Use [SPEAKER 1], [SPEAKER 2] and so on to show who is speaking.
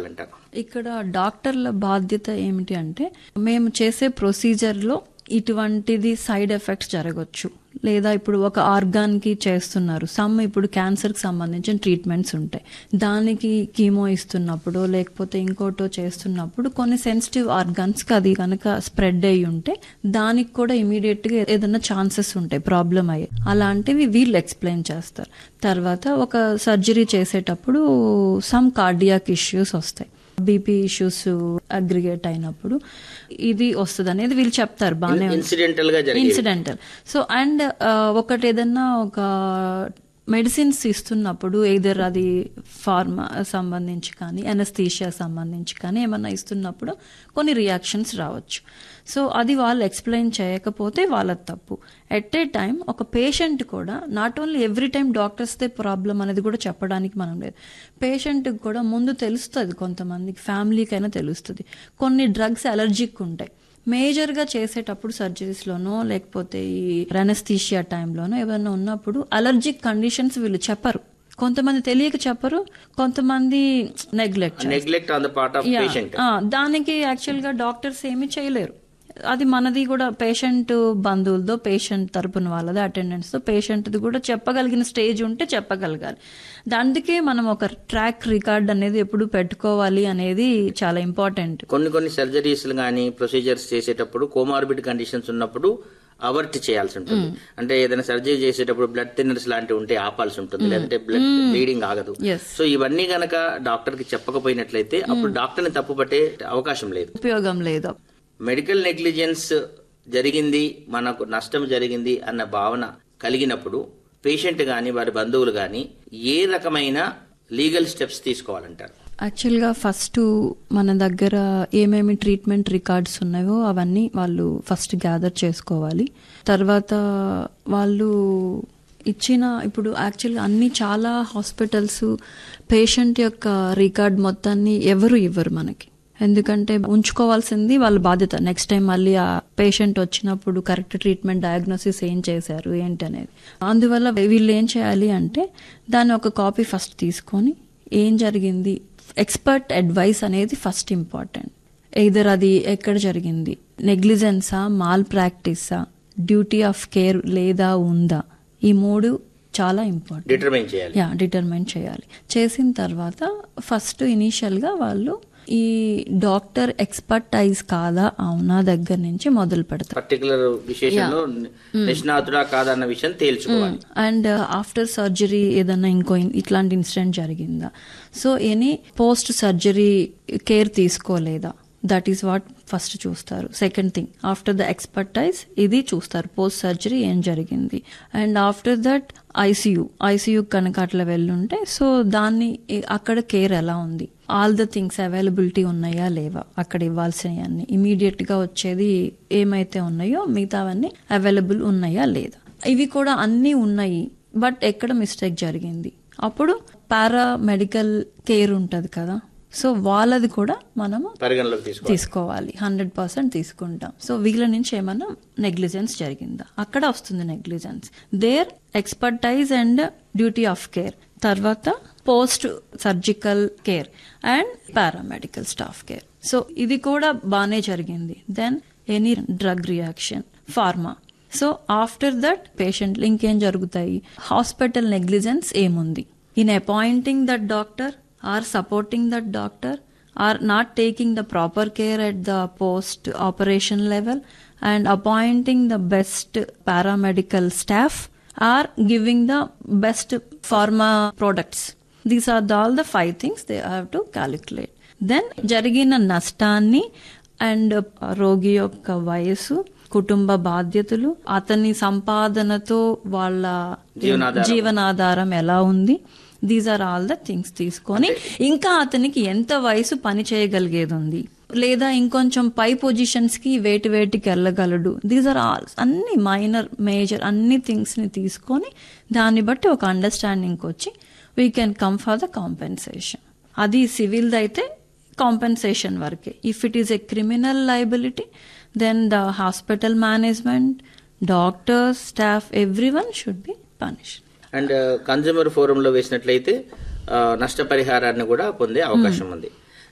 [SPEAKER 1] చేయాలంటారు
[SPEAKER 2] ఇక్కడ డాక్టర్ల బాధ్యత ఏమిటి అంటే మేము చేసే ప్రొసీజర్లో ఇటువంటిది సైడ్ ఎఫెక్ట్స్ జరగవచ్చు లేదా ఇప్పుడు ఒక ఆర్గాన్ కి చేస్తున్నారు సమ్ ఇప్పుడు క్యాన్సర్ కి సంబంధించిన ట్రీట్మెంట్స్ ఉంటాయి దానికి కీమో ఇస్తున్నప్పుడు లేకపోతే ఇంకోటో చేస్తున్నప్పుడు కొన్ని సెన్సిటివ్ ఆర్గాన్స్ కి అది కనుక స్ప్రెడ్ అయ్యి ఉంటే దానికి కూడా ఇమీడియట్ గా ఏదైనా ఛాన్సెస్ ఉంటాయి ప్రాబ్లం అయ్యి అలాంటివి వీళ్ళు ఎక్స్ప్లెయిన్ చేస్తారు తర్వాత ఒక సర్జరీ చేసేటప్పుడు సమ్ కార్డియాక్ ఇష్యూస్ వస్తాయి బీపీ ఇష్యూస్ అగ్రిగేట్ అయినప్పుడు ఇది వస్తుంది అనేది వీళ్ళు చెప్తారు బాగానే
[SPEAKER 1] ఇన్సిడెంటల్ గా జరిగే
[SPEAKER 2] ఇన్సిడెంటల్ సో అండ్ ఒకటి ఏదన్నా ఒక మెడిసిన్స్ ఇస్తున్నప్పుడు ఎయిదర్ అది ఫార్మా సంబంధించి కానీ ఎనస్థీషియా సంబంధించి కానీ ఏమన్నా ఇస్తున్నప్పుడు కొన్ని రియాక్షన్స్ రావచ్చు సో అది వాళ్ళు ఎక్స్ప్లెయిన్ చేయకపోతే వాళ్ళ తప్పు ఎట్ ఏ టైం ఒక పేషెంట్ కూడా నాట్ ఓన్లీ ఎవ్రీ టైం డాక్టర్స్దే ప్రాబ్లం అనేది కూడా చెప్పడానికి మనం లేదు పేషెంట్కి కూడా ముందు తెలుస్తుంది కొంతమందికి ఫ్యామిలీకైనా తెలుస్తుంది కొన్ని డ్రగ్స్ అలర్జిక్ ఉంటాయి మేజర్గా చేసేటప్పుడు సర్జరీస్లోనో లేకపోతే ఈ రెనస్థీషియా టైంలోనో ఏమైనా ఉన్నప్పుడు అలర్జిక్ కండిషన్స్ వీళ్ళు చెప్పరు కొంతమంది తెలియక చెప్పరు కొంతమంది neglect
[SPEAKER 1] neglect on the part of patient
[SPEAKER 2] దానికి యాక్చువల్గా డాక్టర్స్ ఏమీ చేయలేరు అది మనది కూడా పేషెంట్ బంధువులతో పేషెంట్ తరపున వాళ్ళది అటెండెన్స్తో పేషెంట్ది కూడా చెప్పగలిగిన స్టేజ్ ఉంటే చెప్పగలగాలి అందుకే మనం ఒక ట్రాక్ రికార్డ్ అనేది ఎప్పుడు పెట్టుకోవాలి అనేది చాలా ఇంపార్టెంట్
[SPEAKER 1] కొన్ని కొన్ని సర్జరీస్ కానీ ప్రొసీజర్స్ చేసేటప్పుడు కోమార్బిడ్ కండిషన్స్ ఉన్నప్పుడు అవర్ట్ చేయాల్సి ఉంటుంది అంటే ఏదైనా సర్జరీ చేసేటప్పుడు బ్లడ్ థిన్నర్స్ లాంటివి ఉంటే ఆపాల్సి ఉంటుంది లేదంటే బ్లడ్ బ్లీడింగ్ ఆగదు
[SPEAKER 2] Yes.
[SPEAKER 1] సో ఇవన్నీ గనక డాక్టర్ కి చెప్పకపోయినట్లయితే అప్పుడు డాక్టర్ ని తప్పు పట్టే అవకాశం లేదు
[SPEAKER 2] ఉపయోగం లేదు
[SPEAKER 1] మెడికల్ నెగ్లిజెన్స్ జరిగింది మనకు నష్టం జరిగింది అన్న భావన కలిగినప్పుడు పేషెంట్ గాని వారి బంధువులు గాని ఏ రకమైన లీగల్ స్టెప్స్ తీసుకోవాలంటారు
[SPEAKER 2] యాక్చువల్గా ఫస్ట్ మన దగ్గర ఏమేమి ట్రీట్మెంట్ రికార్డ్స్ ఉన్నాయో అవన్నీ వాళ్ళు ఫస్ట్ గ్యాదర్ చేసుకోవాలి తర్వాత వాళ్ళు ఇచ్చిన ఇప్పుడు యాక్చువల్గా అన్ని చాలా హాస్పిటల్స్ పేషెంట్ యొక్క రికార్డ్ మొత్తాన్ని ఎవరు ఇవ్వరు మనకి ఎందుకంటే ఉంచుకోవాల్సింది వాళ్ళ బాధ్యత నెక్స్ట్ టైం మళ్ళీ ఆ పేషెంట్ వచ్చినప్పుడు కరెక్ట్ ట్రీట్మెంట్ డయాగ్నోసిస్ ఏం చేశారు ఏంటి అనేది అందువల్ల వీళ్ళు ఏం చేయాలి అంటే దాన్ని ఒక కాపీ ఫస్ట్ తీసుకొని ఏం జరిగింది ఎక్స్పర్ట్ అడ్వైస్ అనేది ఫస్ట్ ఇంపార్టెంట్ ఎయిదర్ అది ఎక్కడ జరిగింది నెగ్లిజెన్సా మాల్ ప్రాక్టీసా డ్యూటీ ఆఫ్ కేర్ లేదా ఉందా ఈ మూడు చాలా ఇంపార్టెంట్
[SPEAKER 1] డిటర్మైన్ చేయాలి
[SPEAKER 2] యా డిటర్మైన్ చేయాలి చేసిన తర్వాత ఫస్ట్ ఇనీషియల్గా వాళ్ళు ఈ డాక్టర్ ఎక్స్పర్టైజ్ కాదా అవునా దగ్గర నుంచి మొదలు పెడతారు
[SPEAKER 1] పర్టికులర్ విశేషంలో నిష్ణాతుడా కాదన్న విషయం తేల్చుకోవాలి
[SPEAKER 2] అండ్ ఆఫ్టర్ సర్జరీ ఏదైనా ఇంకో ఇన్- ఇట్లాంటి ఇన్సిడెంట్ జరిగిందా so any post surgery care తీసుకోలేదా దట్ ఈస్ వాట్ ఫస్ట్ చూస్తారు second thing after the expertise ఇది చూస్తారు పోస్ట్ సర్జరీ ఏం జరిగింది and after that ICU ICU కనుక అట్లా వెళ్ళుంటే సో దాన్ని ఏ- అక్కడ కేర్ ఎలా ఉంది ఆల్ ద థింగ్స్ అవైలబిలిటీ ఉన్నాయా లేవా అక్కడ ఇవ్వాల్సినవన్నీ ఇమీడియట్ గా వచ్చేది ఏమైతే ఉన్నాయో మిగతావన్నీ అవైలబుల్ ఉన్నాయా లేదా ఇవి కూడా అన్నీ ఉన్నాయి బట్ ఎక్కడ మిస్టేక్ జరిగింది అప్పుడు పారా మెడికల్ కేర్ ఉంటది కదా సో వాళ్ళది కూడా మనము
[SPEAKER 1] పరిగణలోకి తీసుకోవాలి
[SPEAKER 2] తీసుకోవాలి హండ్రెడ్ పర్సెంట్ తీసుకుంటాం సో వీళ్ళ నుంచి ఏమన్నా నెగ్లిజెన్స్ జరిగిందా అక్కడ వస్తుంది negligence there expertise and duty of care తర్వాత post surgical care and paramedical staff care so ఇది కూడా బాగానే జరిగింది then any drug reaction pharma so after that పేషెంట్లు ఇంకేం జరుగుతాయి హాస్పిటల్ నెగ్లిజెన్స్ ఏముంది in appointing that doctor or supporting that doctor are not taking the proper care at the post operation level and appointing the best paramedical staff are giving the best pharma products these are the, all the five things they have to calculate then జరిగిన నష్టాన్ని and రోగి యొక్క వయసు కుటుంబ బాధ్యతలు అతని సంపాదనతో వాళ్ళ
[SPEAKER 1] జీవనాధారం.
[SPEAKER 2] జీవనాధారం ఎలా ఉంది these are all the things తీసుకొని ఇంకా అతనికి ఎంత వయసు పని చేయగలిగేది ఉంది లేదా ఇంకొంచెం పై పొజిషన్స్ కి వేటి వేటికి వెళ్ళగలడు దీస్ ఆర్ ఆల్ అన్ని మైనర్ మేజర్ అన్ని థింగ్స్ ని తీసుకొని దాన్ని బట్టి ఒక అండర్స్టాండింగ్ వచ్చి we can come for the compensation అది సివిల్ అయితే కాంపెన్సేషన్ వరకే if it is a criminal liability then the hospital management doctors staff everyone should be punish
[SPEAKER 1] and consumer forum లో వేసినట్లయితే ఆ, నష్టపరిహారాన్ని కూడా పొందే అవకాశం ఉంది